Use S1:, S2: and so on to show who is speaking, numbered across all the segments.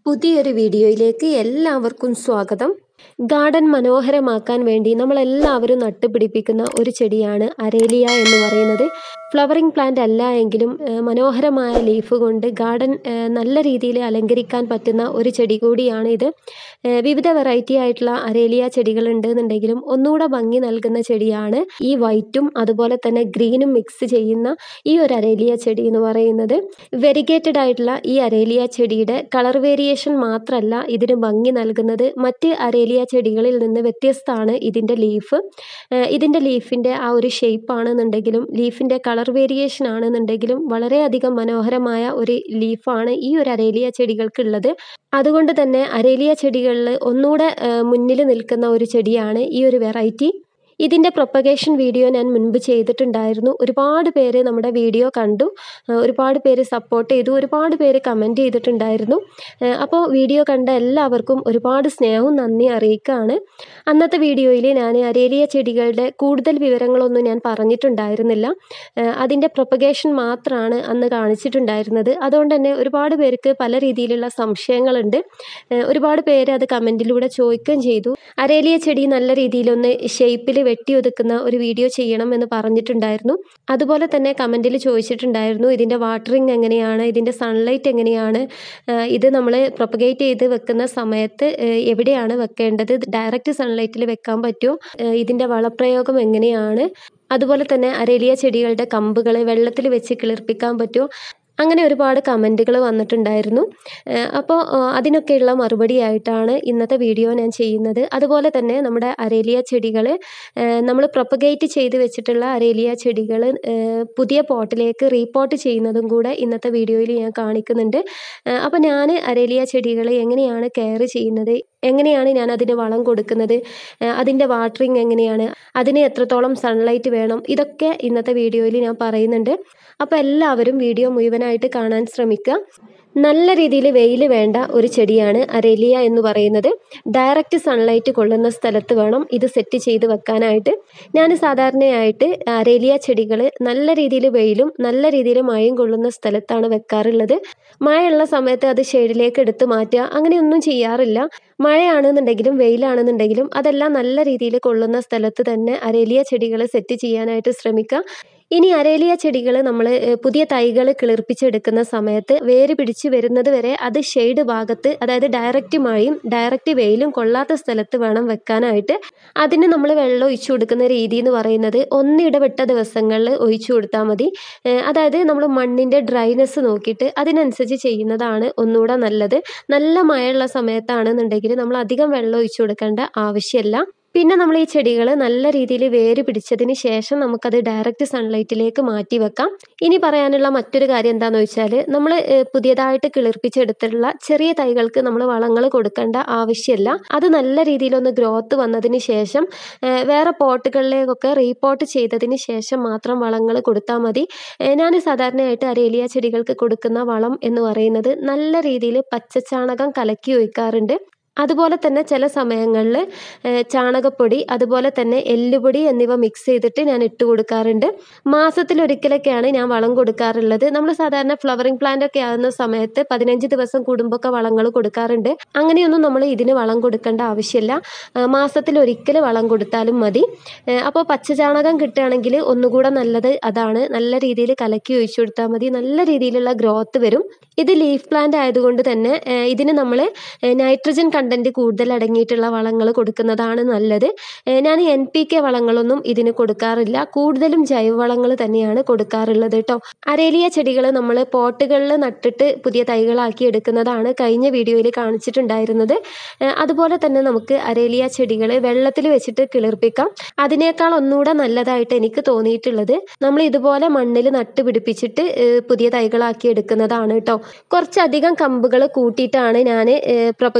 S1: പുതിയൊരു വീഡിയോയിലേക്ക് എല്ലാവർക്കും സ്വാഗതം ഗാർഡൻ മനോഹരമാക്കാൻ വേണ്ടി നമ്മളെല്ലാവരും നട്ടുപിടിപ്പിക്കുന്ന ഒരു ചെടിയാണ് അരേലിയ എന്ന് പറയുന്നത് ഫ്ലവറിംഗ് പ്ലാന്റ് അല്ല എങ്കിലും ഏഹ്, മനോഹരമായ ലീഫ് കൊണ്ട് ഗാർഡൻ ഏഹ്, നല്ല രീതിയിൽ അലങ്കരിക്കാൻ പറ്റുന്ന ഒരു ചെടി കൂടിയാണ് ഇത് ഏഹ്, വിവിധ വെറൈറ്റി ആയിട്ടുള്ള അരേലിയ ചെടികൾ ഉണ്ടെന്നുണ്ടെങ്കിലും ഒന്നുകൂടെ ഭംഗി നൽകുന്ന ചെടിയാണ് ഈ വൈറ്റും അതുപോലെ തന്നെ ഗ്രീനും മിക്സ് ചെയ്യുന്ന ഈ ഒരു അരേലിയ ചെടി എന്ന് പറയുന്നത് വെരിഗേറ്റഡ് ആയിട്ടുള്ള ഈ അരേലിയ ചെടിയുടെ കളർ വേരിയേഷൻ മാത്രമല്ല ഇതിന് ഭംഗി നൽകുന്നത് മറ്റ് അരേലിയ ചെടികളിൽ നിന്ന് വ്യത്യസ്തമാണ് ഇതിൻ്റെ ലീഫ് ഇതിൻ്റെ ലീഫിൻ്റെ ആ ഒരു ഷേപ്പ് ആണെന്നുണ്ടെങ്കിലും ലീഫിൻ്റെ കളർ വേരിയേഷൻ ആണെന്നുണ്ടെങ്കിലും വളരെയധികം മനോഹരമായ ഒരു ലീഫാണ് ഈ ഒരു അരേലിയ ചെടികൾക്കുള്ളത് അതുകൊണ്ട് തന്നെ അരേലിയ ചെടികളിൽ ഒന്നുകൂടെ മുന്നിൽ നിൽക്കുന്ന ഒരു ചെടിയാണ് ഈ ഒരു വെറൈറ്റി ഇതിൻ്റെ പ്രൊപ്പഗേഷൻ വീഡിയോ ഞാൻ മുൻപ് ചെയ്തിട്ടുണ്ടായിരുന്നു ഒരുപാട് പേര് നമ്മുടെ വീഡിയോ കണ്ടു ഏഹ് ഒരുപാട് പേര് സപ്പോർട്ട് ചെയ്തു ഒരുപാട് പേര് കമൻറ്റ് ചെയ്തിട്ടുണ്ടായിരുന്നു ഏഹ് അപ്പോൾ വീഡിയോ കണ്ട എല്ലാവർക്കും ഒരുപാട് സ്നേഹവും നന്ദി അറിയിക്കുകയാണ് അന്നത്തെ വീഡിയോയിൽ ഞാൻ അരേലിയ ചെടികളുടെ കൂടുതൽ വിവരങ്ങളൊന്നും ഞാൻ പറഞ്ഞിട്ടുണ്ടായിരുന്നില്ല ഏഹ് അതിൻ്റെ പ്രൊപ്പഗേഷൻ മാത്രമാണ് അന്ന് കാണിച്ചിട്ടുണ്ടായിരുന്നത് അതുകൊണ്ട് തന്നെ ഒരുപാട് പേർക്ക് പല രീതിയിലുള്ള സംശയങ്ങളുണ്ട് ഏഹ് ഒരുപാട് പേര് അത് കമൻറ്റിലൂടെ ചോദിക്കുകയും ചെയ്തു അരേലിയ ചെടി നല്ല രീതിയിലൊന്ന് ഷേപ്പിൽ വെട്ടിയൊതുക്കുന്ന ഒരു വീഡിയോ ചെയ്യണം എന്ന് പറഞ്ഞിട്ടുണ്ടായിരുന്നു അതുപോലെ തന്നെ കമൻറ്റിൽ ചോദിച്ചിട്ടുണ്ടായിരുന്നു ഇതിൻ്റെ വാട്ടറിങ് എങ്ങനെയാണ് ഇതിൻ്റെ സൺലൈറ്റ് എങ്ങനെയാണ് ഏഹ് ഇത് നമ്മൾ പ്രൊപ്പഗേറ്റ് ചെയ്ത് വെക്കുന്ന സമയത്ത് ഏഹ് എവിടെയാണ് വെക്കേണ്ടത് ഡയറക്റ്റ് സൺലൈറ്റിൽ വെക്കാൻ പറ്റുമോ ഏഹ് ഇതിൻ്റെ വളപ്രയോഗം എങ്ങനെയാണ് അതുപോലെ തന്നെ അരേലിയ ചെടികളുടെ കമ്പുകൾ വെള്ളത്തിൽ വെച്ച് കിളിർപ്പിക്കാൻ പറ്റുമോ അങ്ങനെ ഒരുപാട് കമൻറ്റുകൾ വന്നിട്ടുണ്ടായിരുന്നു ഏഹ് അപ്പോൾ ഏഹ് അതിനൊക്കെയുള്ള മറുപടിയായിട്ടാണ് ഇന്നത്തെ വീഡിയോ ഞാൻ ചെയ്യുന്നത് അതുപോലെ തന്നെ നമ്മുടെ അരേലിയ ചെടികൾ നമ്മൾ പ്രൊപ്പഗേറ്റ് ചെയ്ത് വെച്ചിട്ടുള്ള അരേലിയ ചെടികൾ പുതിയ പോട്ടിലേക്ക് റീപോട്ട് ചെയ്യുന്നതും കൂടെ ഇന്നത്തെ വീഡിയോയിൽ ഞാൻ കാണിക്കുന്നുണ്ട് ഏഹ് അപ്പോൾ ഞാൻ അരേലിയ ചെടികൾ എങ്ങനെയാണ് കെയർ ചെയ്യുന്നത് എങ്ങനെയാണ് ഞാൻ അതിന് വളം കൊടുക്കുന്നത് ഏഹ് അതിൻ്റെ വാട്ടറിങ് എങ്ങനെയാണ് അതിന് എത്രത്തോളം സൺലൈറ്റ് വേണം ഇതൊക്കെ ഇന്നത്തെ വീഡിയോയിൽ ഞാൻ പറയുന്നുണ്ട് അപ്പോൾ എല്ലാവരും വീഡിയോ മുഴുവനായിട്ട് കാണാൻ ശ്രമിക്കുക നല്ല രീതിയിൽ വെയിൽ വേണ്ട ഒരു ചെടിയാണ് അരേലിയ എന്ന് പറയുന്നത് ഡയറക്റ്റ് സൺലൈറ്റ് കൊള്ളുന്ന സ്ഥലത്ത് വേണം ഇത് സെറ്റ് ചെയ്ത് വെക്കാനായിട്ട് ഞാൻ സാധാരണയായിട്ട് അരേലിയ ചെടികൾ നല്ല രീതിയിൽ വെയിലും നല്ല രീതിയിൽ മഴയും കൊള്ളുന്ന സ്ഥലത്താണ് വെക്കാറുള്ളത് മഴയുള്ള സമയത്ത് അത് ഷെയ്ഡിലേക്ക് എടുത്ത് മാറ്റുക അങ്ങനെയൊന്നും ചെയ്യാറില്ല മഴയാണെന്നുണ്ടെങ്കിലും വെയിലാണെന്നുണ്ടെങ്കിലും അതെല്ലാം നല്ല രീതിയിൽ കൊള്ളുന്ന സ്ഥലത്ത് തന്നെ അരേലിയ ചെടികൾ സെറ്റ് ചെയ്യാനായിട്ട് ശ്രമിക്കുക ഇനി അരേലിയ ചെടികൾ നമ്മൾ പുതിയ തൈകൾ കിളിർപ്പിച്ചെടുക്കുന്ന സമയത്ത് വേര് പിടിച്ച് വരുന്നത് വരെ അത് ഷെയ്ഡ് ഭാഗത്ത് അതായത് ഡയറക്റ്റ് മഴയും ഡയറക്റ്റ് വെയിലും കൊള്ളാത്ത സ്ഥലത്ത് വേണം വെക്കാനായിട്ട് അതിന് നമ്മൾ വെള്ളം ഒഴിച്ചു കൊടുക്കുന്ന രീതി എന്ന് പറയുന്നത് ഒന്നിടവിട്ട ദിവസങ്ങളിൽ ഒഴിച്ചു കൊടുത്താൽ മതി ഏഹ് അതായത് നമ്മൾ മണ്ണിൻ്റെ ഡ്രൈനെസ് നോക്കിയിട്ട് അതിനനുസരിച്ച് ചെയ്യുന്നതാണ് ഒന്നുകൂടെ നല്ലത് നല്ല മഴയുള്ള സമയത്താണെന്നുണ്ടെങ്കിൽ നമ്മൾ അധികം വെള്ളം ഒഴിച്ചു കൊടുക്കേണ്ട ആവശ്യമില്ല പിന്നെ നമ്മൾ ഈ ചെടികൾ നല്ല രീതിയിൽ വേര് പിടിച്ചതിന് ശേഷം നമുക്കത് ഡയറക്റ്റ് സൺലൈറ്റിലേക്ക് മാറ്റി വെക്കാം ഇനി പറയാനുള്ള മറ്റൊരു കാര്യം എന്താണെന്ന് വെച്ചാൽ നമ്മൾ പുതിയതായിട്ട് കിളിർപ്പിച്ചെടുത്തിട്ടുള്ള ചെറിയ തൈകൾക്ക് നമ്മൾ വളങ്ങൾ കൊടുക്കേണ്ട ആവശ്യമില്ല അത് നല്ല രീതിയിലൊന്ന് ഗ്രോത്ത് വന്നതിന് ശേഷം ഏഹ് വേറെ പോട്ടുകളിലേക്കൊക്കെ റീപോട്ട് ചെയ്തതിന് ശേഷം മാത്രം വളങ്ങൾ കൊടുത്താൽ മതി ഞാൻ സാധാരണയായിട്ട് അരേലിയ ചെടികൾക്ക് കൊടുക്കുന്ന വളം എന്ന് പറയുന്നത് നല്ല രീതിയിൽ പച്ചച്ചാണകം കലക്കി ഒഴിക്കാറുണ്ട് അതുപോലെ തന്നെ ചില സമയങ്ങളിൽ ചാണകപ്പൊടി അതുപോലെ തന്നെ എല്ലുപൊടി എന്നിവ മിക്സ് ചെയ്തിട്ട് ഞാൻ ഇട്ട് കൊടുക്കാറുണ്ട് മാസത്തിലൊരിക്കലൊക്കെയാണ് ഞാൻ വളം കൊടുക്കാറുള്ളത് നമ്മൾ സാധാരണ ഫ്ലവറിംഗ് പ്ലാന്റ് ഒക്കെ ആകുന്ന സമയത്ത് പതിനഞ്ച് ദിവസം കൂടുമ്പോൾ വളങ്ങൾ കൊടുക്കാറുണ്ട് അങ്ങനെയൊന്നും നമ്മൾ ഇതിന് വളം കൊടുക്കേണ്ട ആവശ്യമില്ല മാസത്തിലൊരിക്കൽ വളം കൊടുത്താലും മതി അപ്പോൾ പച്ചചാണകം കിട്ടുകയാണെങ്കിൽ ഒന്നുകൂടെ നല്ലത് അതാണ് നല്ല രീതിയിൽ കലക്കി ഒഴിച്ചു കൊടുത്താൽ മതി നല്ല രീതിയിലുള്ള ഗ്രോത്ത് വരും ഇത് ലീഫ് പ്ലാന്റ് ആയതുകൊണ്ട് തന്നെ ഏഹ് ഇതിന് നമ്മൾ നൈട്രജൻ കണ്ടന്റ് കൂടുതൽ അടങ്ങിയിട്ടുള്ള വളങ്ങൾ കൊടുക്കുന്നതാണ് നല്ലത് ഏഹ് ഞാൻ എൻ പി കെ വളങ്ങളൊന്നും ഇതിന് കൊടുക്കാറില്ല കൂടുതലും ജൈവവളങ്ങൾ തന്നെയാണ് കൊടുക്കാറുള്ളത് കേട്ടോ അരേലിയ ചെടികൾ നമ്മൾ പോട്ടുകളിൽ നട്ടിട്ട് പുതിയ തൈകളാക്കി എടുക്കുന്നതാണ് കഴിഞ്ഞ വീഡിയോയിൽ കാണിച്ചിട്ടുണ്ടായിരുന്നത് ഏഹ് അതുപോലെ തന്നെ നമുക്ക് അരേലിയ ചെടികൾ വെള്ളത്തിൽ വെച്ചിട്ട് കിളിർപ്പിക്കാം അതിനേക്കാൾ ഒന്നുകൂടെ നല്ലതായിട്ട് എനിക്ക് തോന്നിയിട്ടുള്ളത് നമ്മൾ ഇതുപോലെ മണ്ണിൽ നട്ട് പിടിപ്പിച്ചിട്ട് ഏഹ് പുതിയ തൈകളാക്കി എടുക്കുന്നതാണ് കേട്ടോ കുറച്ചധികം കമ്പുകൾ കൂട്ടിയിട്ടാണ് ഞാൻ പ്രൊപ്പഗേറ്റ്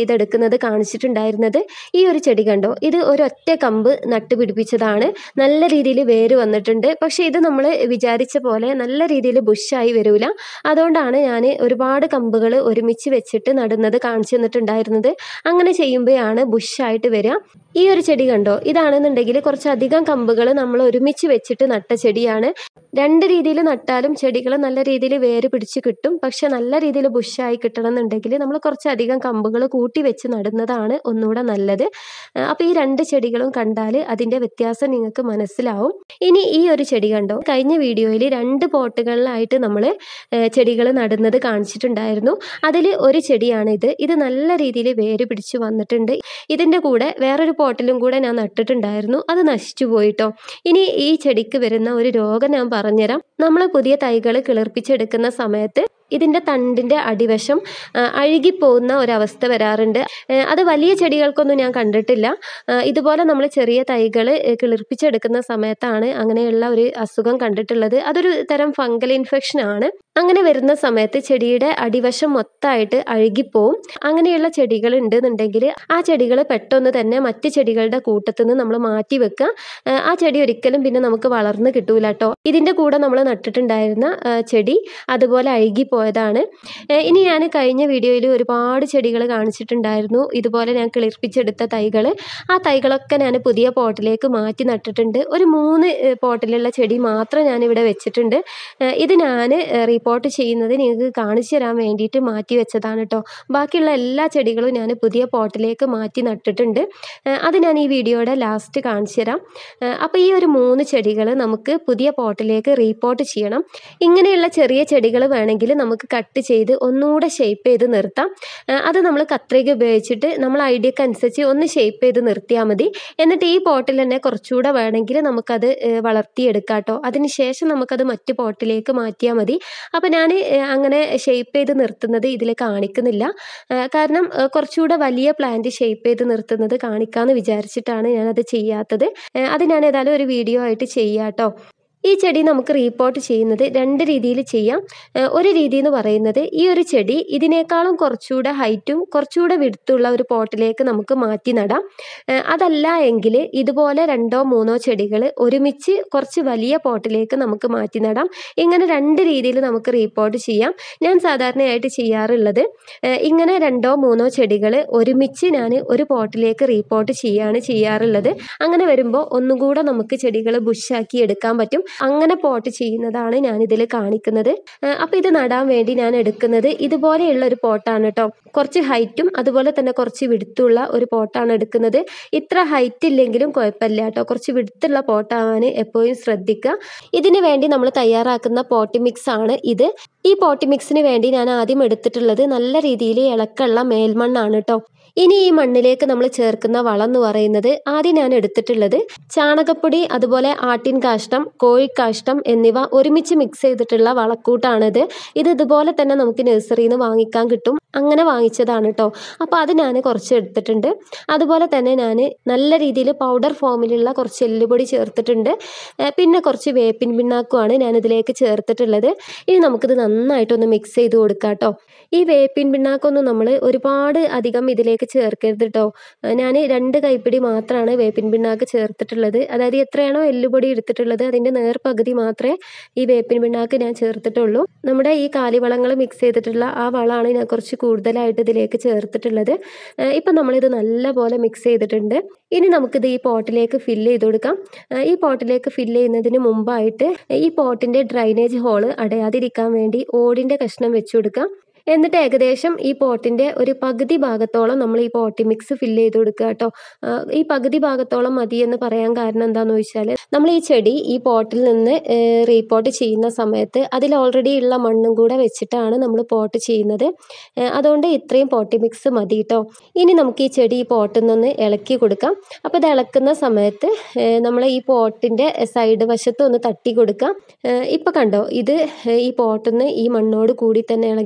S1: ചെയ്തെടുക്കുന്നത് കാണിച്ചിട്ടുണ്ടായിരുന്നത് ഈ ഒരു ചെടി കണ്ടോ ഇത് ഒരൊറ്റ കമ്പ് നട്ടുപിടിപ്പിച്ചതാണ് നല്ല രീതിയിൽ വേര് വന്നിട്ടുണ്ട് പക്ഷേ ഇത് നമ്മൾ വിചാരിച്ച പോലെ നല്ല രീതിയിൽ ബുഷായി വരില്ല അതുകൊണ്ടാണ് ഞാൻ ഒരുപാട് കമ്പുകൾ ഒരുമിച്ച് വെച്ചിട്ട് നടുന്നത് കാണിച്ചു തന്നിട്ടുണ്ടായിരുന്നത് അങ്ങനെ ചെയ്യുമ്പോഴാണ് ബുഷായിട്ട് വരിക ഈ ഒരു ചെടി കണ്ടോ ഇതാണെന്നുണ്ടെങ്കിൽ കുറച്ചധികം കമ്പുകൾ നമ്മൾ ഒരുമിച്ച് വെച്ചിട്ട് നട്ട ചെടിയാണ് രണ്ട് രീതിയിൽ നട്ടാലും ചെടികൾ നല്ല രീതിയിൽ വേര് പിടിച്ച് കിട്ടും പക്ഷെ നല്ല രീതിയിൽ ബുഷായി കിട്ടണം എന്നുണ്ടെങ്കിൽ നമ്മൾ കുറച്ചധികം കമ്പുകൾ കൂട്ടി വെച്ച് നടുന്നതാണ് ഒന്നുകൂടെ നല്ലത് അപ്പോൾ ഈ രണ്ട് ചെടികളും കണ്ടാൽ അതിൻ്റെ വ്യത്യാസം നിങ്ങൾക്ക് മനസ്സിലാവും ഇനി ഈ ഒരു ചെടി കണ്ടോ കഴിഞ്ഞ വീഡിയോയിൽ രണ്ട് പോട്ടുകളിലായിട്ട് നമ്മൾ ചെടികൾ നടുന്നത് കാണിച്ചിട്ടുണ്ടായിരുന്നു അതിൽ ഒരു ചെടിയാണ് ഇത് ഇത് നല്ല രീതിയിൽ വേര് പിടിച്ച് വന്നിട്ടുണ്ട് ഇതിൻ്റെ കൂടെ വേറൊരു പോട്ടിലും കൂടെ ഞാൻ നട്ടിട്ടുണ്ടായിരുന്നു അത് നശിച്ചു പോയിട്ടോ ഇനി ഈ ചെടിക്ക് വരുന്ന ഒരു രോഗം ഞാൻ പറഞ്ഞുതരാം നമ്മൾ പുതിയ തൈകൾ കിളിർപ്പിച്ചെടുക്കുന്ന സമയത്ത് ഇതിൻ്റെ തണ്ടിൻ്റെ അടിവശം ആ, അഴുകിപ്പോകുന്ന ഒരവസ്ഥ വരാറുണ്ട് ഏ, അത് വലിയ ചെടികൾക്കൊന്നും ഞാൻ കണ്ടിട്ടില്ല ആ, ഇതുപോലെ നമ്മൾ ചെറിയ തൈകൾ കിളിർപ്പിച്ചെടുക്കുന്ന സമയത്താണ് അങ്ങനെയുള്ള ഒരു അസുഖം കണ്ടിട്ടുള്ളത് അതൊരു തരം ഫംഗൽ ഇൻഫെക്ഷൻ ആണ് അങ്ങനെ വരുന്ന സമയത്ത് ചെടിയുടെ അടിവശം മൊത്തമായിട്ട് അഴുകിപ്പോവും അങ്ങനെയുള്ള ചെടികൾ ഉണ്ടെന്നുണ്ടെങ്കിൽ ആ ചെടികൾ പെട്ടെന്ന് തന്നെ മറ്റ് ചെടികളുടെ കൂട്ടത്തിൽ നിന്ന് നമ്മൾ മാറ്റി വെക്കുക ആ, ആ ചെടി ഒരിക്കലും പിന്നെ നമുക്ക് വളർന്ന് കിട്ടൂല കേട്ടോ ഇതിൻ്റെ കൂടെ നമ്മൾ നട്ടിട്ടുണ്ടായിരുന്ന ആ, ചെടി അതുപോലെ അഴുകിപ്പോയതാണ് ഏ, ഇനി ഞാൻ കഴിഞ്ഞ വീഡിയോയിൽ ഒരുപാട് ചെടികൾ കാണിച്ചിട്ടുണ്ടായിരുന്നു ഇതുപോലെ ഞാൻ കിളിർപ്പിച്ചെടുത്ത തൈകൾ ആ തൈകളൊക്കെ ഞാൻ പുതിയ പോട്ടിലേക്ക് മാറ്റി നട്ടിട്ടുണ്ട് ഒരു മൂന്ന് ഏ, പോട്ടിലുള്ള ചെടി മാത്രം ഞാൻ ഇവിടെ വെച്ചിട്ടുണ്ട് ഏ, ഇത് ഞാൻ റിപ്പോർട്ട് ചെയ്യുന്നത് നിങ്ങൾക്ക് കാണിച്ചു തരാൻ വേണ്ടിയിട്ട് മാറ്റി വെച്ചതാണ് കേട്ടോ ബാക്കിയുള്ള എല്ലാ ചെടികളും ഞാൻ പുതിയ പോട്ടിലേക്ക് മാറ്റി നട്ടിട്ടുണ്ട് ഏ, അത് ഞാൻ ഈ വീഡിയോയുടെ ലാസ്റ്റ് കാണിച്ചു തരാം അപ്പോൾ ഈ ഒരു മൂന്ന് ചെടികൾ നമുക്ക് പുതിയ പോട്ടിലേക്ക് റീപോർട്ട് ചെയ്യണം ഇങ്ങനെയുള്ള ചെറിയ ചെടികൾ വേണമെങ്കിൽ നമുക്ക് കട്ട് ചെയ്ത് ഒന്നുകൂടെ ഷേപ്പ് ചെയ്ത് നിർത്താം ആ, അത് നമ്മൾ കത്രിക ഉപയോഗിച്ചിട്ട് നമ്മൾ ഐഡിയക്ക് അനുസരിച്ച് ഒന്ന് ഷേപ്പ് ചെയ്ത് നിർത്തിയാൽ മതി എന്നിട്ട് ഈ പോട്ടിൽ തന്നെ കുറച്ചുകൂടെ വേണമെങ്കിൽ നമുക്കത് ഏ, വളർത്തിയെടുക്കാം കേട്ടോ അതിന് ശേഷം നമുക്കത് മറ്റ് പോട്ടിലേക്ക് മാറ്റിയാൽ മതി അപ്പോൾ ഞാൻ അങ്ങനെ ഷേപ്പ് ചെയ്ത് നിർത്തുന്നത് ഇതിൽ കാണിക്കുന്നില്ല ആ, കാരണം ആ, കുറച്ചുകൂടെ വലിയ പ്ലാന്റ് ഷേപ്പ് ചെയ്ത് നിർത്തുന്നത് കാണിക്കാമെന്ന് വിചാരിച്ചിട്ടാണ് ഞാനത് ചെയ്യാത്തത് ആ, അത് ഞാൻ ഏതായാലും ഒരു വീഡിയോ ആയിട്ട് ചെയ്യാം കേട്ടോ ഈ ചെടി നമുക്ക് റീപോർട്ട് ചെയ്യുന്നത് രണ്ട് രീതിയിൽ ചെയ്യാം ഏഹ് ഒരു രീതി എന്ന് പറയുന്നത് ഈ ഒരു ചെടി ഇതിനേക്കാളും കുറച്ചുകൂടെ ഹൈറ്റും കുറച്ചുകൂടെ വിടുത്തുള്ള ഒരു പോട്ടിലേക്ക് നമുക്ക് മാറ്റി നടാം ഏഹ് അതല്ല എങ്കിൽ ഇതുപോലെ രണ്ടോ മൂന്നോ ചെടികൾ ഒരുമിച്ച് കുറച്ച് വലിയ പോട്ടിലേക്ക് നമുക്ക് മാറ്റി നടാം ഇങ്ങനെ രണ്ട് രീതിയിൽ നമുക്ക് റീപോർട്ട് ചെയ്യാം ഞാൻ സാധാരണയായിട്ട് ചെയ്യാറുള്ളത് ഏഹ് ഇങ്ങനെ രണ്ടോ മൂന്നോ ചെടികൾ ഒരുമിച്ച് ഞാൻ ഒരു പോട്ടിലേക്ക് റീപോർട്ട് ചെയ്യാണ് ചെയ്യാറുള്ളത് അങ്ങനെ വരുമ്പോൾ ഒന്നും കൂടെ നമുക്ക് ചെടികൾ ബുഷാക്കി എടുക്കാൻ പറ്റും അങ്ങനെ പോട്ട് ചെയ്യുന്നതാണ് ഞാൻ ഇതിൽ കാണിക്കുന്നത് അപ്പോൾ ഇത് നടാൻ വേണ്ടി ഞാൻ എടുക്കുന്നത് ഇതുപോലെയുള്ള ഒരു പോട്ടാണ് കേട്ടോ കുറച്ച് ഹൈറ്റും അതുപോലെ തന്നെ കുറച്ച് വിടുത്തുള്ള ഒരു പോട്ടാണ് എടുക്കുന്നത് ഇത്ര ഹൈറ്റ് ഇല്ലെങ്കിലും കുഴപ്പമില്ല കേട്ടോ കുറച്ച് വിടുത്തുള്ള പോട്ടാവാൻ എപ്പോഴും ശ്രദ്ധിക്കുക ഇതിന് വേണ്ടി നമ്മൾ തയ്യാറാക്കുന്ന പോട്ടി മിക്സ് ആണ് ഇത് ഈ പോട്ടി മിക്സിന് വേണ്ടി ഞാൻ ആദ്യം എടുത്തിട്ടുള്ളത് നല്ല രീതിയിൽ ഇളക്കമുള്ള മേൽമണ്ണാണ് കേട്ടോ ഇനി ഈ മണ്ണിലേക്ക് നമ്മൾ ചേർക്കുന്ന വളം എന്ന് പറയുന്നത് ആദ്യം ഞാൻ എടുത്തിട്ടുള്ളത് ചാണകപ്പൊടി അതുപോലെ ആട്ടിൻ കാഷ്ടം കോഴിക്കാഷ്ടം എന്നിവ ഒരുമിച്ച് മിക്സ് ചെയ്തിട്ടുള്ള വളക്കൂട്ടാണിത് ഇത് ഇതുപോലെ തന്നെ നമുക്ക് നഴ്സറിയിൽ നിന്ന് വാങ്ങിക്കാൻ കിട്ടും അങ്ങനെ വാങ്ങിച്ചതാണ് കേട്ടോ അപ്പോൾ അത് ഞാൻ കുറച്ച് എടുത്തിട്ടുണ്ട് അതുപോലെ തന്നെ ഞാൻ നല്ല രീതിയിൽ പൗഡർ ഫോമിലുള്ള കുറച്ച് എല്ലുപൊടി ചേർത്തിട്ടുണ്ട് ഏഹ് പിന്നെ കുറച്ച് വേപ്പിൻ പിണ്ണാക്കുമാണ് ഞാൻ ഇതിലേക്ക് ചേർത്തിട്ടുള്ളത് ഇനി നമുക്കിത് നന്നായിട്ടൊന്ന് മിക്സ് ചെയ്ത് കൊടുക്കാം കേട്ടോ ഈ വേപ്പിൻ പിണ്ണാക്കൊന്നും നമ്മൾ ഒരുപാട് അധികം ഇതിലേക്ക് ചേർക്കരുത് കേട്ടോ ഞാൻ രണ്ട് കൈപ്പിടി മാത്രമാണ് വേപ്പിൻ പിണ്ണാക്ക് ചേർത്തിട്ടുള്ളത് അതായത് എത്രയാണോ എല്ലുപൊടി എടുത്തിട്ടുള്ളത് അതിൻ്റെ നേർ പകുതി മാത്രമേ ഈ വേപ്പിൻ പിണ്ണാക്ക് ഞാൻ ചേർത്തിട്ടുള്ളൂ നമ്മുടെ ഈ കാലിവളങ്ങൾ മിക്സ് ചെയ്തിട്ടുള്ള ആ വളമാണ് ഞാൻ കുറച്ച് കൂടുതലായിട്ട് ഇതിലേക്ക് ചേർത്തിട്ടുള്ളത് ഏഹ് ഇപ്പം നമ്മളിത് നല്ലപോലെ മിക്സ് ചെയ്തിട്ടുണ്ട് ഇനി നമുക്കിത് ഈ പോട്ടിലേക്ക് ഫില്ല് ചെയ്ത് കൊടുക്കാം ഏഹ് ഈ പോട്ടിലേക്ക് ഫില്ല് ചെയ്യുന്നതിന് മുമ്പായിട്ട് ഈ പോട്ടിൻ്റെ ഡ്രൈനേജ് ഹോള് അടയാതിരിക്കാൻ വേണ്ടി ഓടിൻ്റെ കഷ്ണം വെച്ച് കൊടുക്കാം എന്നിട്ട് ഏകദേശം ഈ പോട്ടിൻ്റെ ഒരു പകുതി ഭാഗത്തോളം നമ്മൾ ഈ പോട്ടി മിക്സ് ഫില്ല് ചെയ്ത് കൊടുക്കുക കേട്ടോ ആ, ഈ പകുതി ഭാഗത്തോളം മതി എന്ന് പറയാൻ കാരണം എന്താണെന്ന് ചോദിച്ചാൽ നമ്മൾ ഈ ചെടി ഈ പോട്ടിൽ നിന്ന് റീപോട്ട് ചെയ്യുന്ന സമയത്ത് അതിൽ ഓൾറെഡി ഉള്ള മണ്ണും കൂടെ വെച്ചിട്ടാണ് നമ്മൾ പോട്ട് ചെയ്യുന്നത് ഏ, അതുകൊണ്ട് ഇത്രയും പോട്ടി മിക്സ് മതി കേട്ടോ ഇനി നമുക്ക് ഈ ചെടി ഈ പോട്ടിൽ നിന്ന് ഇളക്കി കൊടുക്കാം അപ്പോൾ ഇത് ഇളക്കുന്ന സമയത്ത് നമ്മൾ ഈ പോട്ടിൻ്റെ സൈഡ് വശത്ത് ഒന്ന് തട്ടി കൊടുക്കാം ഇപ്പോൾ കണ്ടോ ഇത് ഈ പോട്ടിൽ നിന്ന് ഈ മണ്ണോട് കൂടി തന്നെ ഇളകി പോന്നിട്ടുണ്ട്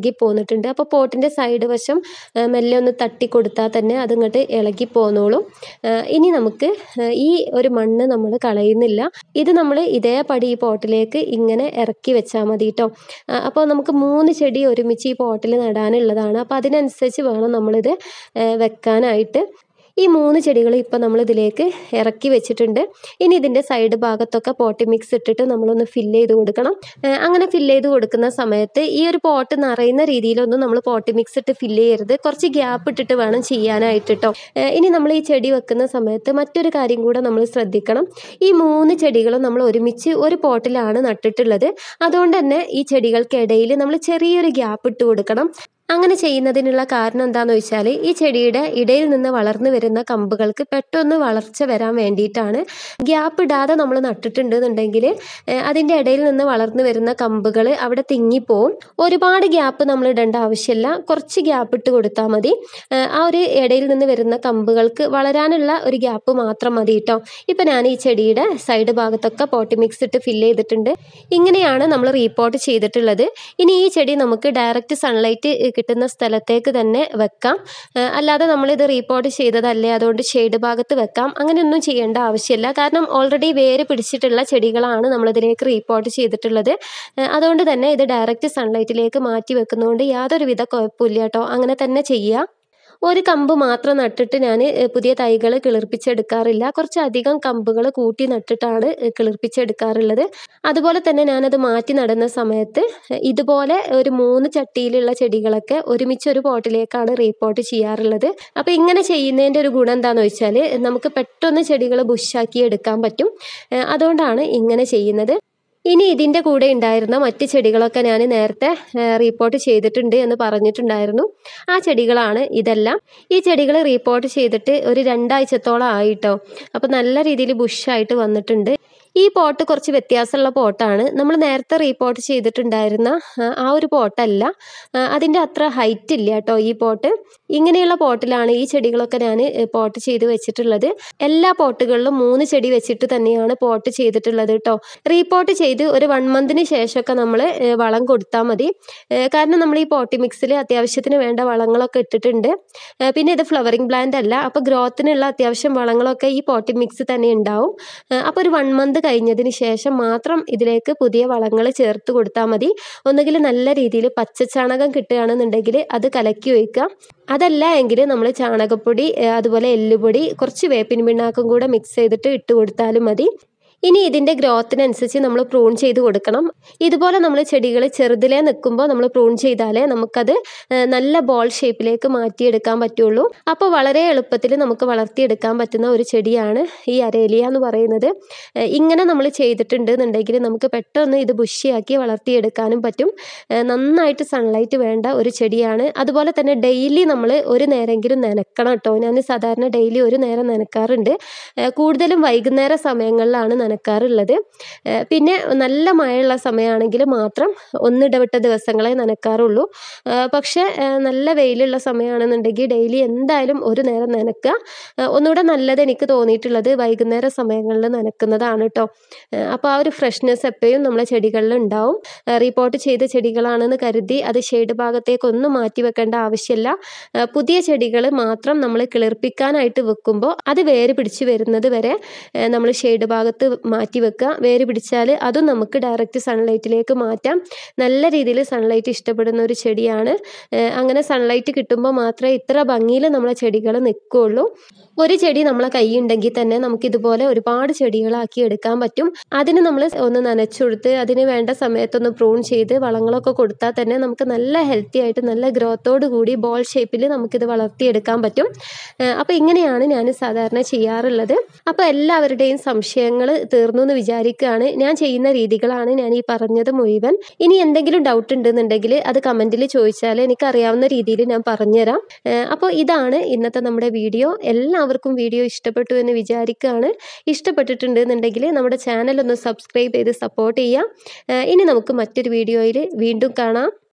S1: വന്നിട്ടുണ്ട് അപ്പോൾ പോട്ടിൻ്റെ സൈഡ് വശം ആ, മെല്ലെ ഒന്ന് തട്ടി കൊടുത്താൽ തന്നെ അതിങ്ങോട്ട് ഇളകി പോന്നോളും ആ, ഇനി നമുക്ക് ആ, ഈ ഒരു മണ്ണ് നമ്മൾ കളയുന്നില്ല ഇത് നമ്മൾ ഇതേപടി ഈ പോട്ടിലേക്ക് ഇങ്ങനെ ഇറക്കി വെച്ചാൽ മതി കേട്ടോ അപ്പോൾ നമുക്ക് മൂന്ന് ചെടി ഒരുമിച്ച് ഈ പോട്ടിൽ നടാനുള്ളതാണ് അപ്പോൾ അതിനനുസരിച്ച് വേണം നമ്മളിത് ആ, വെക്കാനായിട്ട് ഈ മൂന്ന് ചെടികൾ ഇപ്പോൾ നമ്മൾ ഇതിലേക്ക് ഇറക്കി വെച്ചിട്ടുണ്ട് ഇനി ഇതിൻ്റെ സൈഡ് ഭാഗത്തൊക്കെ പോട്ടി മിക്സ് ഇട്ടിട്ട് നമ്മളൊന്ന് ഫില്ല് ചെയ്ത് കൊടുക്കണം ഏഹ് അങ്ങനെ ഫില്ല് ചെയ്ത് കൊടുക്കുന്ന സമയത്ത് ഈ ഒരു പോട്ട് നിറയുന്ന രീതിയിലൊന്നും നമ്മൾ പോട്ടി മിക്സ് ഇട്ട് ഫില്ല് ചെയ്യരുത് കുറച്ച് ഗ്യാപ്പ് ഇട്ടിട്ട് വേണം ചെയ്യാനായിട്ട് കേട്ടോ ഏഹ് ഇനി നമ്മൾ ഈ ചെടി വെക്കുന്ന സമയത്ത് മറ്റൊരു കാര്യം കൂടെ നമ്മൾ ശ്രദ്ധിക്കണം ഈ മൂന്ന് ചെടികളും നമ്മൾ ഒരുമിച്ച് ഒരു പോട്ടിലാണ് നട്ടിട്ടുള്ളത് അതുകൊണ്ട് തന്നെ ഈ ചെടികൾക്കിടയിൽ നമ്മൾ ചെറിയൊരു ഗ്യാപ്പ് ഇട്ട് കൊടുക്കണം അങ്ങനെ ചെയ്യുന്നതിനുള്ള കാരണം എന്താണെന്ന് വെച്ചാൽ ഈ ചെടിയുടെ ഇടയിൽ നിന്ന് വളർന്നു വരുന്ന കമ്പുകൾക്ക് പെട്ടെന്ന് വളർച്ച വരാൻ വേണ്ടിയിട്ടാണ് ഗ്യാപ്പ് ഇടാതെ നമ്മൾ നട്ടിട്ടുണ്ടെന്നുണ്ടെങ്കിൽ അതിൻ്റെ ഇടയിൽ നിന്ന് വളർന്നു വരുന്ന കമ്പുകൾ അവിടെ തിങ്ങിപ്പോവും ഒരുപാട് ഗ്യാപ്പ് നമ്മൾ ഇടേണ്ട ആവശ്യമില്ല കുറച്ച് ഗ്യാപ്പ് ഇട്ട് കൊടുത്താൽ മതി ഏഹ് ആ ഒരു ഇടയിൽ നിന്ന് വരുന്ന കമ്പുകൾക്ക് വളരാനുള്ള ഒരു ഗ്യാപ്പ് മാത്രം മതി കേട്ടോ ഇപ്പം ഞാൻ ഈ ചെടിയുടെ സൈഡ് ഭാഗത്തൊക്കെ പോട്ടി മിക്സ് ഇട്ട് ഫില്ല് ചെയ്തിട്ടുണ്ട് ഇങ്ങനെയാണ് നമ്മൾ റീപോർട്ട് ചെയ്തിട്ടുള്ളത് ഇനി ഈ ചെടി നമുക്ക് ഡയറക്റ്റ് സൺലൈറ്റ് കിട്ടുന്ന സ്ഥലത്തേക്ക് തന്നെ വെക്കാം ഏഹ് അല്ലാതെ നമ്മളിത് റീപോർട്ട് ചെയ്തതല്ലേ അതുകൊണ്ട് ഷെയ്ഡ് ഭാഗത്ത് വെക്കാം അങ്ങനെയൊന്നും ചെയ്യേണ്ട ആവശ്യമില്ല കാരണം ഓൾറെഡി വേര് പിടിച്ചിട്ടുള്ള ചെടികളാണ് നമ്മളിതിലേക്ക് റീപോർട്ട് ചെയ്തിട്ടുള്ളത് ഏഹ് അതുകൊണ്ട് തന്നെ ഇത് ഡയറക്റ്റ് സൺലൈറ്റിലേക്ക് മാറ്റി വെക്കുന്നതുകൊണ്ട് യാതൊരുവിധ കുഴപ്പമില്ല കേട്ടോ അങ്ങനെ തന്നെ ചെയ്യുക ഒരു കമ്പ് മാത്രം നട്ടിട്ട് ഞാൻ പുതിയ തൈകൾ കിളിർപ്പിച്ചെടുക്കാറില്ല കുറച്ചധികം കമ്പുകൾ കൂട്ടി നട്ടിട്ടാണ് ഏഹ് കിളിർപ്പിച്ചെടുക്കാറുള്ളത് അതുപോലെ തന്നെ ഞാനത് മാറ്റി നടുന്ന സമയത്ത് ഏഹ് ഇതുപോലെ ഒരു മൂന്ന് ചട്ടിയിലുള്ള ചെടികളൊക്കെ ഒരുമിച്ച് ഒരു പോട്ടിലേക്കാണ് റീപോർട്ട് ചെയ്യാറുള്ളത് അപ്പോൾ ഇങ്ങനെ ചെയ്യുന്നതിൻ്റെ ഒരു ഗുണം എന്താണെന്ന് വെച്ചാൽ നമുക്ക് പെട്ടെന്ന് ചെടികൾ ബുഷാക്കി എടുക്കാൻ പറ്റും ഏഹ് അതുകൊണ്ടാണ് ഇങ്ങനെ ചെയ്യുന്നത് ഇനി ഇതിൻ്റെ കൂടെ ഉണ്ടായിരുന്ന മറ്റ് ചെടികളൊക്കെ ഞാൻ നേരത്തെ റീപോർട്ട് ചെയ്തിട്ടുണ്ട് എന്ന് പറഞ്ഞിട്ടുണ്ടായിരുന്നു ആ ചെടികളാണ് ഇതെല്ലാം ഈ ചെടികൾ റീപോർട്ട് ചെയ്തിട്ട് ഒരു രണ്ടാഴ്ചത്തോളം ആയിട്ടോ അപ്പോൾ നല്ല രീതിയിൽ ബുഷായിട്ട് വന്നിട്ടുണ്ട് ഈ പോട്ട് കുറച്ച് വ്യത്യാസമുള്ള പോട്ടാണ് നമ്മൾ നേരത്തെ റീപോർട്ട് ചെയ്തിട്ടുണ്ടായിരുന്ന ആ, ആ ഒരു പോട്ടല്ല ആ, അതിൻ്റെ അത്ര ഹൈറ്റ് ഇല്ല കേട്ടോ ഈ പോട്ട് ഇങ്ങനെയുള്ള പോട്ടിലാണ് ഈ ചെടികളൊക്കെ ഞാൻ പോട്ട് ചെയ്ത് വെച്ചിട്ടുള്ളത് എല്ലാ പോട്ടുകളിലും മൂന്ന് ചെടി വെച്ചിട്ട് തന്നെയാണ് പോട്ട് ചെയ്തിട്ടുള്ളത് കേട്ടോ റീപോർട്ട് ചെയ്ത് ഒരു വൺ മന്തിന് ശേഷമൊക്കെ നമ്മൾ വളം കൊടുത്താൽ മതി ഏഹ് കാരണം നമ്മൾ ഈ പോട്ടി മിക്സിൽ അത്യാവശ്യത്തിന് വേണ്ട വളങ്ങളൊക്കെ ഇട്ടിട്ടുണ്ട് ഏഹ് പിന്നെ ഇത് ഫ്ലവറിങ് പ്ലാന്റ് അല്ല അപ്പോൾ ഗ്രോത്തിനുള്ള അത്യാവശ്യം വളങ്ങളൊക്കെ ഈ പോട്ടി മിക്സ് തന്നെ ഉണ്ടാവും അപ്പോൾ ഒരു വൺ മന്ത് കഴിഞ്ഞതിന് ശേഷം മാത്രം ഇതിലേക്ക് പുതിയ വളങ്ങൾ ചേർത്ത് കൊടുത്താൽ മതി ഒന്നുകിൽ നല്ല രീതിയിൽ പച്ചച്ചാണകം കിട്ടുകയാണെന്നുണ്ടെങ്കിൽ അത് കലക്കി ഒഴിക്കുക അതല്ല എങ്കിൽ നമ്മൾ ചാണകപ്പൊടി ഏഹ് അതുപോലെ എല്ലുപൊടി കുറച്ച് വേപ്പിൻ പിണ്ണാക്കും കൂടെ മിക്സ് ചെയ്തിട്ട് ഇട്ട് കൊടുത്താലും മതി ഇനി ഇതിൻ്റെ ഗ്രോത്തിനനുസരിച്ച് നമ്മൾ പ്രൂൺ ചെയ്ത് കൊടുക്കണം ഇതുപോലെ നമ്മൾ ചെടികൾ ചെറുതിലേ നിൽക്കുമ്പോൾ നമ്മൾ പ്രൂൺ ചെയ്താലേ നമുക്കത് ഏഹ് നല്ല ബോൾ ഷേപ്പിലേക്ക് മാറ്റിയെടുക്കാൻ പറ്റുള്ളൂ അപ്പോൾ വളരെ എളുപ്പത്തിൽ നമുക്ക് വളർത്തിയെടുക്കാൻ പറ്റുന്ന ഒരു ചെടിയാണ് ഈ അരേലിയ എന്ന് പറയുന്നത് ഏഹ് ഇങ്ങനെ നമ്മൾ ചെയ്തിട്ടുണ്ട് എന്നുണ്ടെങ്കിൽ നമുക്ക് പെട്ടെന്ന് ഇത് ബുഷിയാക്കി വളർത്തിയെടുക്കാനും പറ്റും ഏഹ് നന്നായിട്ട് സൺലൈറ്റ് വേണ്ട ഒരു ചെടിയാണ് അതുപോലെ തന്നെ ഡെയിലി നമ്മൾ ഒരു നേരമെങ്കിലും നനക്കണം കേട്ടോ ഞാൻ സാധാരണ ഡെയിലി ഒരു നേരം നനക്കാറുണ്ട് ഏഹ് കൂടുതലും വൈകുന്നേര സമയങ്ങളിലാണ് നനക്കാറുള്ളത് ഏഹ് പിന്നെ നല്ല മഴയുള്ള സമയമാണെങ്കിൽ മാത്രം ഒന്നിടവിട്ട ദിവസങ്ങളെ നനക്കാറുള്ളൂ ഏഹ് പക്ഷേ ഏഹ് നല്ല വെയിലുള്ള സമയമാണെന്നുണ്ടെങ്കിൽ ഡെയിലി എന്തായാലും ഒരു നേരം നനക്കുക ഏഹ് ഒന്നുകൂടെ നല്ലത് എനിക്ക് തോന്നിയിട്ടുള്ളത് വൈകുന്നേര സമയങ്ങളിൽ നനക്കുന്നതാണ് കേട്ടോ അപ്പോൾ ആ ഒരു ഫ്രഷ്നെസ് എപ്പോഴും നമ്മളെ ചെടികളിൽ ഉണ്ടാവും റിപ്പോർട്ട് ചെയ്ത ചെടികളാണെന്ന് കരുതി അത് ഷെയ്ഡ് ഭാഗത്തേക്കൊന്നും മാറ്റി വെക്കേണ്ട ആവശ്യമില്ല ഏഹ് പുതിയ ചെടികൾ മാത്രം നമ്മൾ കിളിർപ്പിക്കാനായിട്ട് വെക്കുമ്പോൾ അത് വേര് പിടിച്ച് വരുന്നത് വരെ നമ്മൾ ഷെയ്ഡ് ഭാഗത്ത് മാറ്റി വെക്കുക വേര് പിടിച്ചാൽ അതും നമുക്ക് ഡയറക്റ്റ് സൺലൈറ്റിലേക്ക് മാറ്റാം നല്ല രീതിയിൽ സൺലൈറ്റ് ഇഷ്ടപ്പെടുന്ന ഒരു ചെടിയാണ് ഏഹ് അങ്ങനെ സൺലൈറ്റ് കിട്ടുമ്പോൾ മാത്രമേ ഇത്ര ഭംഗിയിൽ നമ്മളെ ചെടികൾ നിൽക്കുകയുള്ളൂ ഒരു ചെടി നമ്മളെ കൈയുണ്ടെങ്കിൽ തന്നെ നമുക്ക് ഇതുപോലെ ഒരുപാട് ചെടികളാക്കി എടുക്കാൻ പറ്റും അതിന് നമ്മൾ ഒന്ന് നനച്ചെടുത്ത് അതിന് വേണ്ട സമയത്തൊന്ന് പ്രൂൺ ചെയ്ത് വളങ്ങളൊക്കെ കൊടുത്താൽ തന്നെ നമുക്ക് നല്ല ഹെൽത്തി ആയിട്ട് നല്ല ഗ്രോത്തോട് കൂടി ബോൾ ഷേപ്പിൽ നമുക്കിത് വളർത്തിയെടുക്കാൻ പറ്റും അപ്പോൾ ഇങ്ങനെയാണ് ഞാൻ സാധാരണ ചെയ്യാറുള്ളത് അപ്പോൾ എല്ലാവരുടെയും സംശയങ്ങൾ തീർന്നു എന്ന് വിചാരിക്കുകയാണ് ഞാൻ ചെയ്യുന്ന രീതികളാണ് ഞാൻ ഈ പറഞ്ഞത് മുഴുവൻ ഇനി എന്തെങ്കിലും ഡൗട്ട് ഉണ്ടെന്നുണ്ടെങ്കിൽ അത് കമൻറ്റിൽ ചോദിച്ചാൽ എനിക്ക് അറിയാവുന്ന രീതിയിൽ ഞാൻ പറഞ്ഞുതരാം അപ്പോൾ ഇതാണ് ഇന്നത്തെ നമ്മുടെ വീഡിയോ എല്ലാവർക്കും വീഡിയോ ഇഷ്ടപ്പെട്ടു എന്ന് വിചാരിക്കുകയാണ് ഇഷ്ടപ്പെട്ടിട്ടുണ്ട് എന്നുണ്ടെങ്കിൽ നമ്മുടെ ചാനൽ ഒന്ന് സബ്സ്ക്രൈബ് ചെയ്ത് സപ്പോർട്ട് ചെയ്യാം ഏഹ് ഇനി നമുക്ക് മറ്റൊരു വീഡിയോയിൽ വീണ്ടും കാണാം